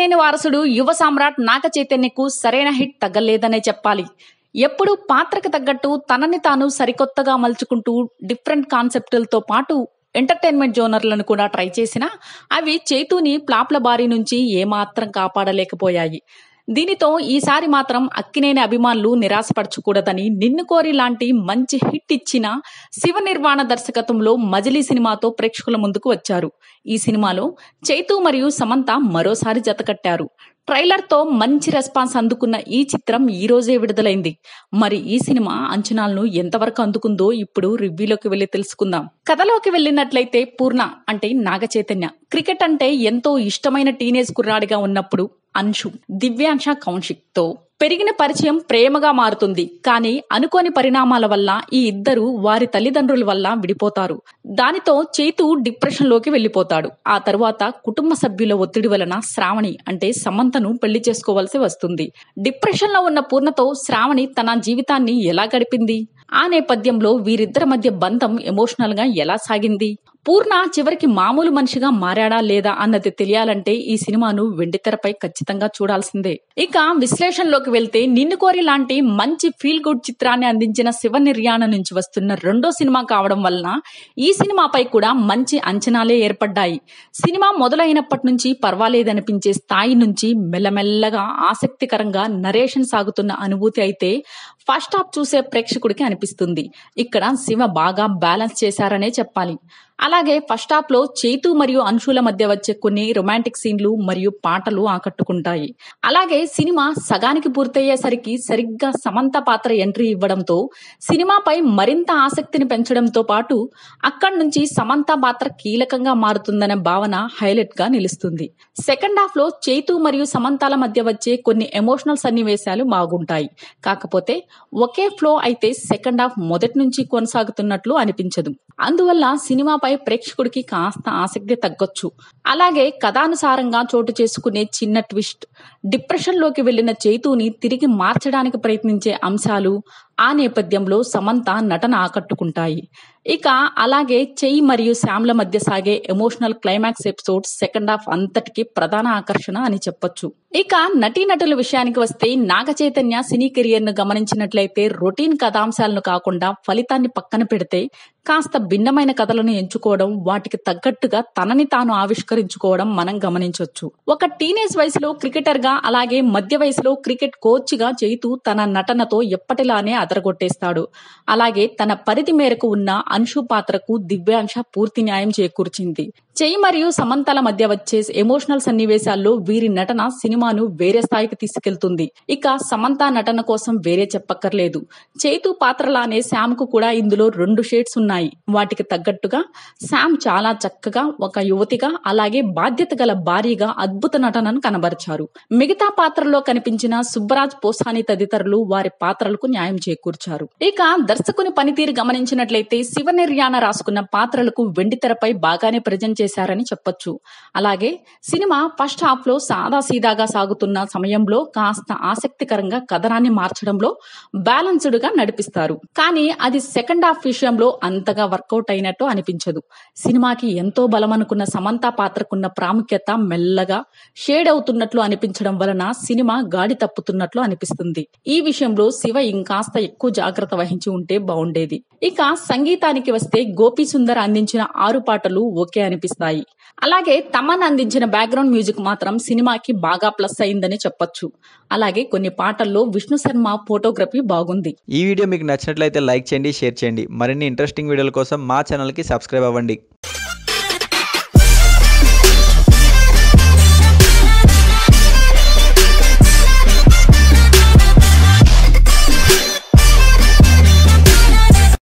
అక్కినేని వారసుడు యువ సామ్రాట్ నాగ చైతన్యకు సరైన హిట్ తగ్గలేదనే చెప్పాలి ఎప్పుడు పాత్రకు తగ్గట్టు తనని తాను సరికొత్తగా మలుచుకుంటూ డిఫరెంట్ కాన్సెప్టులతో పాటు ఎంటర్టైన్మెంట్ జోనర్లను కూడా ట్రై చేసినా అవి చేతుని ప్లాప్ల బారి నుంచి ఏమాత్రం కాపాడలేకపోయాయి దీనితో ఈసారి మాత్రం అక్కినేని అభిమానులు నిరాశపరచకూడదని నిన్ను కోరి లాంటి మంచి హిట్ ఇచ్చిన శివ నిర్వాణ దర్శకత్వంలో మజిలీ సినిమాతో ప్రేక్షకుల ముందుకు వచ్చారు ఈ సినిమాలో చైతు మరియు సమంత మరోసారి జతకట్టారు ట్రైలర్ తో మంచి రెస్పాన్స్ అందుకున్న ఈ చిత్రం ఈ రోజే విడుదలైంది మరి ఈ సినిమా అంచనాలను ఎంతవరకు అందుకుందో ఇప్పుడు రివ్యూలోకి వెళ్లి తెలుసుకుందాం కథలోకి వెళ్ళినట్లయితే పూర్ణ అంటే నాగ చైతన్య క్రికెట్ అంటే ఎంతో ఇష్టమైన టీనేజ్ కుర్రాడిగా ఉన్నప్పుడు అన్షు దివ్యాంశ కౌశిక్ తో పెరిగిన పరిచయం ప్రేమగా మారుతుంది కానీ అనుకోని పరిణామాల వల్ల ఈ ఇద్దరు వారి తల్లిదండ్రుల వల్ల విడిపోతారు దానితో చేతు డిప్రెషన్ లోకి వెళ్లిపోతాడు ఆ తరువాత కుటుంబ సభ్యుల ఒత్తిడి వలన శ్రావణి అంటే సమంతను పెళ్లి చేసుకోవాల్సి వస్తుంది డిప్రెషన్ లో ఉన్న పూర్ణతో శ్రావణి తన జీవితాన్ని ఎలా గడిపింది ఆ నేపథ్యంలో వీరిద్దరి మధ్య బంధం ఎమోషనల్ గా ఎలా సాగింది పూర్ణ చివరికి మామూలు మనిషిగా మారాడా లేదా అన్నది తెలియాలంటే ఈ సినిమాను వెండితెరపై ఖచ్చితంగా చూడాల్సిందే ఇక విశ్లేషణలోకి వెళ్తే నిన్ను కోరి లాంటి మంచి ఫీల్ గుడ్ చిత్రాన్ని అందించిన శివ నిర్యాణ నుంచి వస్తున్న రెండో సినిమా కావడం వలన ఈ సినిమాపై కూడా మంచి అంచనాలే ఏర్పడ్డాయి సినిమా మొదలైనప్పటి నుంచి పర్వాలేదనిపించే స్థాయి నుంచి మెల్లమెల్లగా ఆసక్తికరంగా నరేషన్ సాగుతున్న అనుభూతి అయితే ఫస్ట్ హాఫ్ చూసే ప్రేక్షకుడికి అనిపిస్తుంది ఇక్కడ శివ బాగా బ్యాలెన్స్ చేశారనే చెప్పాలి అలాగే ఫస్ట్ హాఫ్ లో చేతు మరియు అంశుల మధ్య వచ్చే కొన్ని రొమాంటిక్ సీన్లు మరియు పాటలు ఆకట్టుకుంటాయి అలాగే సినిమా సగానికి పూర్తయ్యేసరికి సరిగ్గా సమంత పాత్ర ఎంట్రీ ఇవ్వడంతో సినిమాపై మరింత ఆసక్తిని పెంచడంతో పాటు అక్కడి నుంచి సమంత పాత్ర కీలకంగా మారుతుందనే భావన హైలైట్ గా నిలుస్తుంది సెకండ్ హాఫ్ లో చేతు మరియు సమంతాల మధ్య వచ్చే కొన్ని ఎమోషనల్ సన్నివేశాలు బాగుంటాయి కాకపోతే ఒకే ఫ్లో అయితే సెకండ్ హాఫ్ మొదటి నుంచి కొనసాగుతున్నట్లు అనిపించదు అందువల్ల సినిమాపై ప్రేక్షకుడికి కాస్త ఆసక్తి తగ్గొచ్చు అలాగే కథానుసారంగా చోటు చేసుకునే చిన్న ట్విస్ట్ డిప్రెషన్ లోకి వెళ్లిన చేతుని తిరిగి మార్చడానికి ప్రయత్నించే అంశాలు ఆ నేపథ్యంలో సమంత నటన ఆకట్టుకుంటాయి ఇక అలాగే చెయ్యి మరియు శ్యామ్ల మధ్య సాగే emotional climax episode second half అంతటికి ప్రధాన ఆకర్షణ అని చెప్పొచ్చు ఇక నటీనటుల విషయానికి వస్తే నాగ చైతన్య సినీ కెరియర్ ను గమనించినట్లయితే రొటీన్ కథాంశాలను కాకుండా ఫలితాన్ని పక్కన పెడితే కాస్త భిన్నమైన కథలను ఎంచుకోవడం వాటికి తగ్గట్టుగా తనని తాను ఆవిష్కరించుకోవడం మనం గమనించవచ్చు ఒక టీనేజ్ వయసులో క్రికెటర్ గా అలాగే మధ్య వయసులో క్రికెట్ కోచ్ గా చేతూ తన నటనతో ఎప్పటిలానే అదరగొట్టేస్తాడు అలాగే తన పరిధి మేరకు ఉన్న అంశు పాత్రకు దివ్యాంశ పూర్తి న్యాయం చేకూర్చింది చెయ్యి మరియు సమంతల మధ్య వచ్చే ఎమోషనల్ సన్నివేశాల్లో వీరి నటన సినిమాను వేరే స్థాయికి తీసుకెళ్తుంది ఇక సమంత నటన కోసం వేరే చెప్పక్కర్లేదు చేతు పాత్రలానే శ్యామ్ కు కూడా ఇందులో రెండు షేడ్స్ ఉన్నాయి వాటికి తగ్గట్టుగా శ్యామ్ చాలా చక్కగా ఒక యువతిగా అలాగే బాధ్యత గల భార్యగా అద్భుత నటనను కనబరిచారు మిగతా పాత్రలో కనిపించిన సుబ్బరాజ్ పోసాని తదితరులు వారి పాత్రలకు న్యాయం చేకూర్చారు ఇక దర్శకుని పనితీరు గమనించినట్లయితే శివ నిర్యాణ రాసుకున్న పాత్రలకు వెండితెరపై బాగానే ప్రజెంట్ చేశారని చెప్పొచ్చు అలాగే సినిమా ఫస్ట్ హాఫ్ లో సాదా సీదాగా సాగుతున్న సమయంలో కాస్త ఆసక్తికరంగా కథనాన్ని మార్చడంలో బ్యాలెన్స్డ్ గా నడిపిస్తారు కానీ అది సెకండ్ హాఫ్ విషయంలో అంతగా వర్కౌట్ అయినట్టు అనిపించదు సినిమాకి ఎంతో బలమనుకున్న సమంత పాత్రకున్న ప్రాముఖ్యత మెల్లగా షేడ్ అవుతున్నట్లు అనిపించడం వలన సినిమా గాడి తప్పుతున్నట్లు అనిపిస్తుంది ఈ విషయంలో శివ ఇంకాస్త ఎక్కువ జాగ్రత్త వహించి ఉంటే బాగుండేది ఇక సంగీతానికి వస్తే గోపి సుందర్ అందించిన ఆరు పాటలు ఓకే అనిపిస్తాయి అలాగే తమన్ అందించిన బ్యాక్గ్రౌండ్ మ్యూజిక్ మాత్రం సినిమాకి బాగా ప్లస్ అయిందని చెప్పొచ్చు అలాగే కొన్ని పాటల్లో విష్ణు శర్మ ఫోటోగ్రఫీ బాగుంది ఈ వీడియో మీకు నచ్చినట్లయితే లైక్ చేయండి షేర్ చేయండి మరిన్ని ఇంట్రెస్టింగ్ వీడియోల కోసం మా ఛానల్కి సబ్స్క్రైబ్ అవ్వండి